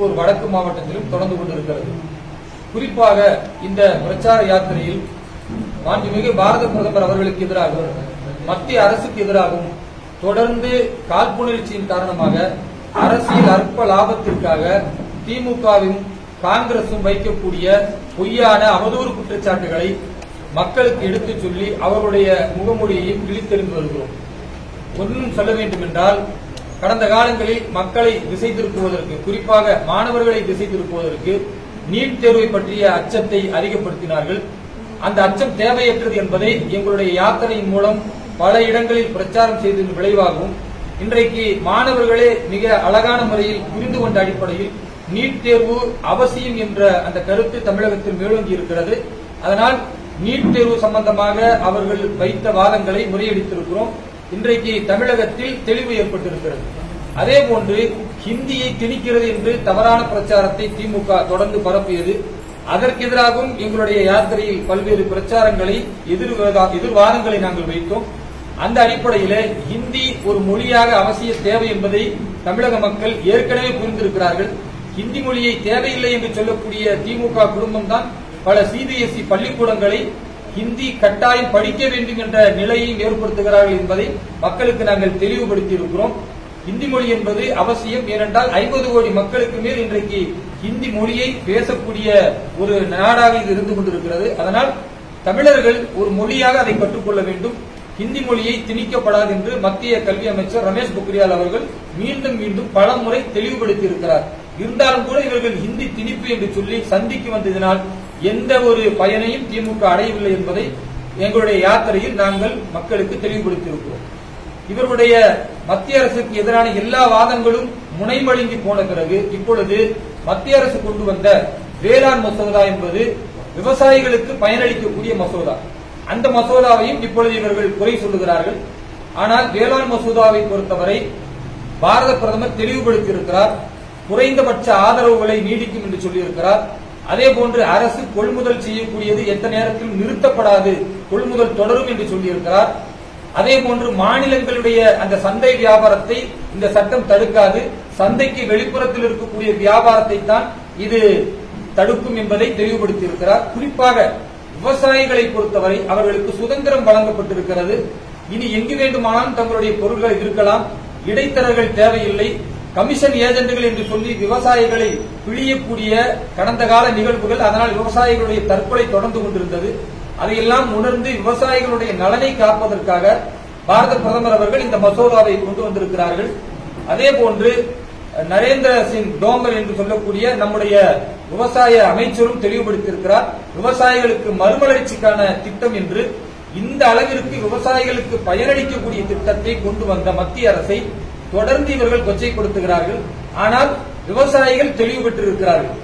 திருப்பூர் வடக்கு மாவட்டத்திலும் தொடர்ந்து கொண்டிருக்கிறது குறிப்பாக இந்த பிரச்சார யாத்திரையில் மாண்புமிகு பாரத பிரதமர் அவர்களுக்கு எதிராகவும் மத்திய அரசுக்கு எதிராகவும் தொடர்ந்து காழ்ப்புணர்ச்சியின் காரணமாக அரசியல் அற்ப லாபத்திற்காக திமுகவும் காங்கிரசும் வைக்கக்கூடிய பொய்யான அவதூறு குற்றச்சாட்டுகளை மக்களுக்கு எடுத்துச் சொல்லி அவர்களுடைய முகமூடியையும் கிழித்தெறிந்து வருகிறோம் ஒன்றும் சொல்ல வேண்டும் என்றால் கடந்த காலங்களில் மக்களை திசை திருப்புவதற்கு குறிப்பாக மாணவர்களை திசை திருப்புவதற்கு நீட் தேர்வை பற்றிய அச்சத்தை அதிகப்படுத்தினார்கள் அந்த அச்சம் தேவையற்றது என்பதை எங்களுடைய யாத்திரையின் மூலம் பல இடங்களில் பிரச்சாரம் செய்ததன் விளைவாகவும் இன்றைக்கு மாணவர்களே மிக அழகான முறையில் புரிந்து கொண்ட அடிப்படையில் நீட் தேர்வு அவசியம் என்ற அந்த கருத்து தமிழகத்தில் மேலோங்கி இருக்கிறது அதனால் நீட் தேர்வு சம்பந்தமாக அவர்கள் வைத்த வாதங்களை முறியடித்திருக்கிறோம் இன்றைக்கு தமிழகத்தில் தெளிவு ஏற்பட்டிருக்கிறது அதே போன்று ஹிந்தியை திணிக்கிறது என்று தவறான பிரச்சாரத்தை திமுக தொடர்ந்து பரப்பியது அதற்கு எதிராகவும் எங்களுடைய யாத்திரையில் பல்வேறு பிரச்சாரங்களை எதிர் எதிர்வாதங்களை நாங்கள் வைத்தோம் அந்த அடிப்படையில ஹிந்தி ஒரு மொழியாக அவசிய தேவை என்பதை தமிழக மக்கள் ஏற்கனவே புரிந்திருக்கிறார்கள் ஹிந்தி மொழியை தேவையில்லை என்று சொல்லக்கூடிய திமுக குடும்பம் தான் பல சிபிஎஸ்இ பள்ளிக்கூடங்களை ஹிந்தி கட்டாயம் படிக்க வேண்டும் என்ற நிலையை ஏற்படுத்துகிறார்கள் என்பதை மக்களுக்கு நாங்கள் தெளிவுபடுத்தி இருக்கிறோம் ஹிந்தி மொழி என்பது அவசியம் ஏனென்றால் ஐம்பது கோடி மக்களுக்கு மேல் இன்றைக்கு ஹிந்தி மொழியை பேசக்கூடிய ஒரு நாடாக இது இருந்து கொண்டிருக்கிறது அதனால் தமிழர்கள் ஒரு மொழியாக அதை கற்றுக்கொள்ள வேண்டும் ஹிந்தி மொழியை திணிக்கப்படாது என்று மத்திய கல்வி அமைச்சர் ரமேஷ் பொக்ரியால் அவர்கள் மீண்டும் மீண்டும் பல முறை தெளிவுபடுத்தி இருக்கிறார் இருந்தாலும் கூட இவர்கள் ஹிந்தி திணிப்பு என்று சொல்லி சந்திக்கு வந்ததினால் எந்த ஒரு பயனையும் திமுக அடையவில்லை என்பதை எங்களுடைய யாத்திரையில் நாங்கள் மக்களுக்கு தெளிவுபடுத்தியிருக்கிறோம் இவர்களுடைய மத்திய அரசுக்கு எதிரான எல்லா வாதங்களும் முனைமழுங்கி போன பிறகு இப்பொழுது மத்திய அரசு கொண்டு வந்த வேளாண் மசோதா என்பது விவசாயிகளுக்கு பயனளிக்கக்கூடிய மசோதா அந்த மசோதாவையும் இப்பொழுது இவர்கள் குறை சொல்லுகிறார்கள் ஆனால் வேளாண் மசோதாவை பொறுத்தவரை பாரத பிரதமர் தெளிவுபடுத்தியிருக்கிறார் குறைந்தபட்ச ஆதரவுகளை நீடிக்கும் என்று சொல்லியிருக்கிறார் அதே போன்று அரசு கொள்முதல் செய்யக்கூடியது எந்த நேரத்திலும் நிறுத்தப்படாது கொள்முதல் தொடரும் என்று சொல்லியிருக்கிறார் அதே போன்று மாநிலங்களுடைய அந்த சந்தை வியாபாரத்தை இந்த சட்டம் தடுக்காது சந்தைக்கு வெளிப்புறத்தில் இருக்கக்கூடிய வியாபாரத்தை தான் இது தடுக்கும் என்பதை தெளிவுபடுத்தியிருக்கிறார் குறிப்பாக விவசாயிகளை பொறுத்தவரை அவர்களுக்கு சுதந்திரம் வழங்கப்பட்டிருக்கிறது இனி எங்கு வேண்டுமானாலும் தங்களுடைய பொருட்கள் இருக்கலாம் இடைத்தரகர்கள் தேவையில்லை கமிஷன் ஏஜென்ட்கள் என்று சொல்லி விவசாயிகளை பிழியக்கூடிய கடந்த கால நிகழ்வுகள் அதனால் விவசாயிகளுடைய தற்கொலை தொடர்ந்து கொண்டிருந்தது அதையெல்லாம் உணர்ந்து விவசாயிகளுடைய நலனை காப்பதற்காக பாரத பிரதமர் அவர்கள் இந்த மசோதாவை கொண்டு வந்திருக்கிறார்கள் அதே போன்று நரேந்திர சிங் தோமர் என்று சொல்லக்கூடிய நம்முடைய விவசாய அமைச்சரும் தெளிவுபடுத்தியிருக்கிறார் விவசாயிகளுக்கு மறுமலர்ச்சிக்கான திட்டம் என்று இந்த அளவிற்கு விவசாயிகளுக்கு பயனளிக்கக்கூடிய திட்டத்தை கொண்டு வந்த மத்திய அரசை தொடர்ந்து இவர்கள் கொச்சைப்படுத்துகிறார்கள் ஆனால் விவசாயிகள் தெளிவு பெற்றிருக்கிறார்கள்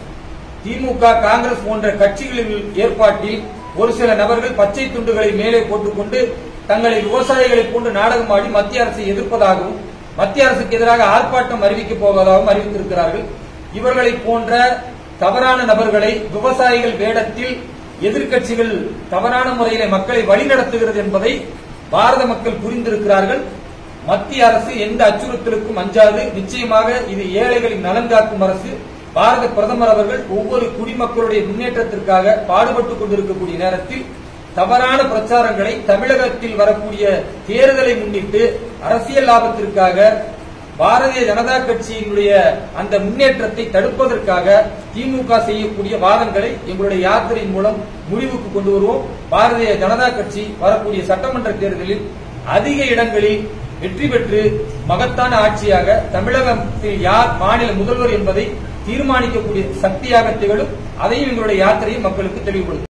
திமுக காங்கிரஸ் போன்ற கட்சிகளின் ஏற்பாட்டில் ஒரு சில நபர்கள் பச்சை துண்டுகளை மேலே போட்டுக்கொண்டு தங்களை விவசாயிகளை போன்று நாடகமாடி மத்திய அரசை எதிர்ப்பதாகவும் மத்திய அரசுக்கு எதிராக ஆர்ப்பாட்டம் அறிவிக்கப் போவதாகவும் அறிவித்திருக்கிறார்கள் இவர்களை போன்ற தவறான நபர்களை விவசாயிகள் வேடத்தில் எதிர்க்கட்சிகள் தவறான முறையிலே மக்களை வழிநடத்துகிறது என்பதை பாரத மக்கள் புரிந்திருக்கிறார்கள் மத்திய அரசு எந்த அச்சுறுத்தலுக்கும் அஞ்சாது நிச்சயமாக இது ஏழைகளின் நலன் காக்கும் அரசு பாரத பிரதமர் அவர்கள் ஒவ்வொரு குடிமக்களுடைய முன்னேற்றத்திற்காக பாடுபட்டுக் கொண்டிருக்கக்கூடிய நேரத்தில் தவறான பிரச்சாரங்களை தமிழகத்தில் வரக்கூடிய தேர்தலை முன்னிட்டு அரசியல் லாபத்திற்காக பாரதிய ஜனதா கட்சியினுடைய அந்த முன்னேற்றத்தை தடுப்பதற்காக திமுக செய்யக்கூடிய வாதங்களை எங்களுடைய யாத்திரையின் மூலம் முடிவுக்கு கொண்டு வருவோம் பாரதிய ஜனதா கட்சி வரக்கூடிய சட்டமன்ற தேர்தலில் அதிக இடங்களில் வெற்றி பெற்று மகத்தான ஆட்சியாக தமிழகத்தில் யார் மாநில முதல்வர் என்பதை தீர்மானிக்கக்கூடிய சக்தியாக திகழும் அதையும் எங்களுடைய யாத்திரையை மக்களுக்கு தெளிவுபடுத்தும்